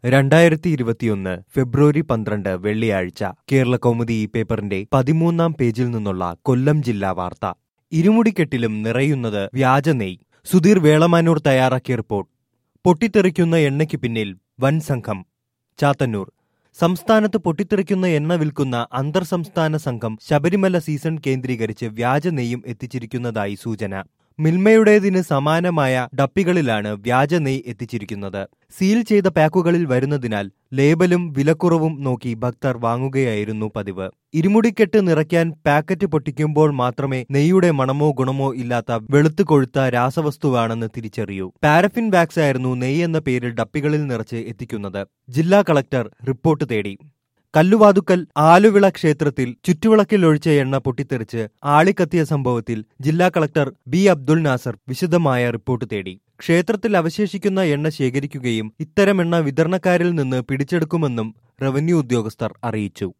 രണ്ടായിരത്തി ഇരുപത്തിയൊന്ന് ഫെബ്രുവരി പന്ത്രണ്ട് വെള്ളിയാഴ്ച കേരള കൗമുദി ഈ പേപ്പറിന്റെ പതിമൂന്നാം പേജിൽ നിന്നുള്ള കൊല്ലം ജില്ലാ വാർത്ത ഇരുമുടിക്കെട്ടിലും നിറയുന്നത് വ്യാജ നെയ് സുധീർ വേളമാനൂർ തയ്യാറാക്കിയ റിപ്പോർട്ട് പൊട്ടിത്തെറിക്കുന്ന എണ്ണയ്ക്ക് പിന്നിൽ വൻ സംഘം ചാത്തന്നൂർ സംസ്ഥാനത്ത് പൊട്ടിത്തെറിക്കുന്ന എണ്ണ വിൽക്കുന്ന അന്തർ സംസ്ഥാന സംഘം ശബരിമല സീസൺ കേന്ദ്രീകരിച്ച് വ്യാജ നെയ്യും എത്തിച്ചിരിക്കുന്നതായി സൂചന മിൽമയുടേതിന് സമാനമായ ഡപ്പികളിലാണ് വ്യാജ നെയ് എത്തിച്ചിരിക്കുന്നത് സീൽ ചെയ്ത പാക്കുകളിൽ വരുന്നതിനാൽ ലേബലും വിലക്കുറവും നോക്കി ഭക്തർ വാങ്ങുകയായിരുന്നു പതിവ് ഇരുമുടിക്കെട്ട് നിറയ്ക്കാൻ പാക്കറ്റ് പൊട്ടിക്കുമ്പോൾ മാത്രമേ നെയ്യുടെ മണമോ ഗുണമോ ഇല്ലാത്ത വെളുത്തു കൊഴുത്ത രാസവസ്തുവാണെന്ന് തിരിച്ചറിയൂ പാരഫിൻ വാക്സ് ആയിരുന്നു നെയ്യ് എന്ന പേരിൽ ഡപ്പികളിൽ നിറച്ച് എത്തിക്കുന്നത് ജില്ലാ കളക്ടർ റിപ്പോർട്ട് തേടി കല്ലുവാതുക്കൽ ആലുവിള ക്ഷേത്രത്തിൽ ചുറ്റുവിളക്കിൽ ഒഴിച്ച എണ്ണ പൊട്ടിത്തെറിച്ച് ആളിക്കത്തിയ സംഭവത്തിൽ ജില്ലാ കളക്ടർ ബി അബ്ദുൾ നാസർ വിശദമായ റിപ്പോർട്ട് തേടി ക്ഷേത്രത്തിൽ അവശേഷിക്കുന്ന എണ്ണ ശേഖരിക്കുകയും ഇത്തരം എണ്ണ വിതരണക്കാരിൽ നിന്ന് പിടിച്ചെടുക്കുമെന്നും റവന്യൂ ഉദ്യോഗസ്ഥർ അറിയിച്ചു